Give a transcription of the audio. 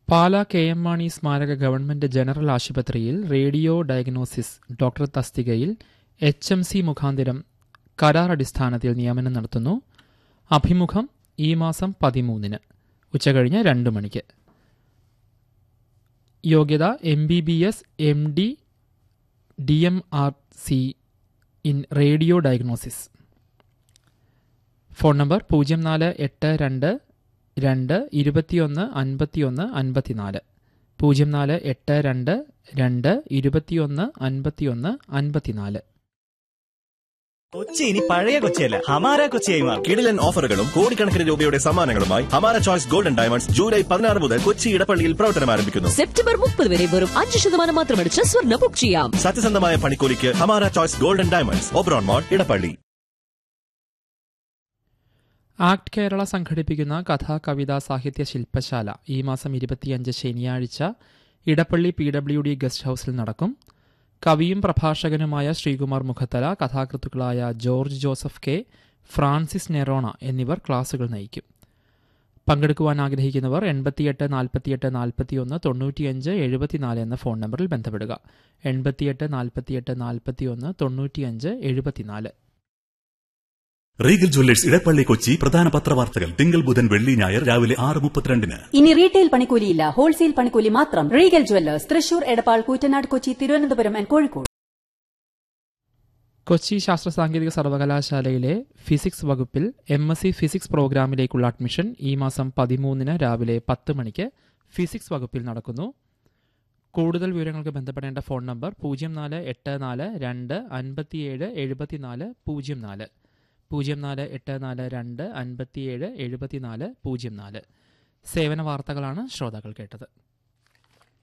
പാല K M Mani സ്മാരക government general ആശുപത്രിയിൽ radio diagnosis doctor തസ്തികയിൽ എച്ച് എം സി മുഖാന്തിരം കരാർ അടിസ്ഥാനത്തിൽ നിയമനം നടത്തുന്നു അഭിമുഖം ഈ മാസം പതിമൂന്നിന് ഉച്ചകഴിഞ്ഞ് രണ്ട് മണിക്ക് യോഗ്യത M B B S M D D M R C in radio diagnosis phone number പൂജ്യം നാല് എട്ട് രണ്ട് രണ്ട് ഇരുപത്തിയൊന്ന് അൻപത്തിയൊന്ന് അൻപത്തിനാല് പൂജ്യം നാല് എട്ട് രണ്ട് രണ്ട് ഇരുപത്തിയൊന്ന് അൻപത്തിയൊന്ന് അൻപത്തിനാല് കൊച്ചി ഇനി പഴയ കൊച്ചിയല്ല ഹമാര കൊച്ചിയായി മാറും കിടിലൻ ഓഫറുകളും കോടിക്കണക്കിന് രൂപയുടെ സമ്മാനങ്ങളുമായി ഹമാര ചോയ്സ് ഗോൾഡൻ ഡയമണ്ട്സ് ജൂലൈ പതിനാറ് മുതൽ കൊച്ചി ഇടപ്പള്ളിയിൽ പ്രവർത്തനം ആരംഭിക്കുന്നു സെപ്റ്റംബർ മുപ്പത് വരെ വെറും അഞ്ച് ശതമാനം മാത്രം അടിച്ച് സ്വർണ്ണ ബുക്ക് ചെയ്യാം സത്യസന്ധമായ പണിക്കൂലിക്ക് Hamara choice golden diamonds Oberon mall Edappally act Kerala സംഘടിപ്പിക്കുന്ന കഥാ കവിതാ സാഹിത്യ ശില്പശാല ഈ മാസം ഇരുപത്തിയഞ്ച് ശനിയാഴ്ച Edappally P W D guest ഹൌസിൽ നടക്കും കവിയും പ്രഭാഷകനുമായ ശ്രീകുമാർ മുഖത്തല കഥാകൃത്തുക്കളായ George Joseph K Francis Nerona എന്നിവർ ക്ലാസുകൾ നയിക്കും പങ്കെടുക്കുവാൻ ആഗ്രഹിക്കുന്നവർ എൺപത്തിയെട്ട് നാൽപ്പത്തിയെട്ട് നാൽപ്പത്തിയൊന്ന് തൊണ്ണൂറ്റിയഞ്ച് എഴുപത്തിനാല് എന്ന ഫോൺ നമ്പറിൽ ബന്ധപ്പെടുക എൺപത്തിയെട്ട് നാൽപ്പത്തിയെട്ട് നാൽപ്പത്തിയൊന്ന് തൊണ്ണൂറ്റിയഞ്ച് എഴുപത്തിനാല് റീഗൽ ജ്വല്ലേഴ്സ് ഇടപ്പള്ളി കൊച്ചി പ്രധാന പത്രവാർത്തകൾ തിങ്കൾ ബുധൻ വെള്ളി ഞായർ രാവിലെ ആറ് മുപ്പത്തിരണ്ടിന് ഇനി റീറ്റെയിൽ പണിക്കൂലിയില്ല ഹോൾസെയിൽ പണിക്കൂലി മാത്രം regal jewellers Thrissur Edappal Koottanad Kochi Thiruvananthapuram and Kozhikode Kochi ശാസ്ത്ര സാങ്കേതിക സർവകലാശാലയിലെ ഫിസിക്സ് വകുപ്പിൽ എം എസ് സി ഫിസിക്സ് പ്രോഗ്രാമിലേക്കുള്ള അഡ്മിഷൻ ഈ മാസം പതിമൂന്നിന് രാവിലെ പത്ത് മണിക്ക് ഫിസിക്സ് വകുപ്പിൽ നടക്കുന്നു കൂടുതൽ വിവരങ്ങൾക്ക് ബന്ധപ്പെടേണ്ട ഫോൺ നമ്പർ പൂജ്യം നാല് എട്ട് നാല് രണ്ട് അൻപത്തിയേഴ് എഴുപത്തിനാല് പൂജ്യം നാല് പൂജ്യം നാല് എട്ട് നാല് രണ്ട് അൻപത്തിയേഴ് എഴുപത്തിനാല് പൂജ്യം നാല് സേവന വാർത്തകളാണ് ശ്രോതാക്കൾ കേട്ടത്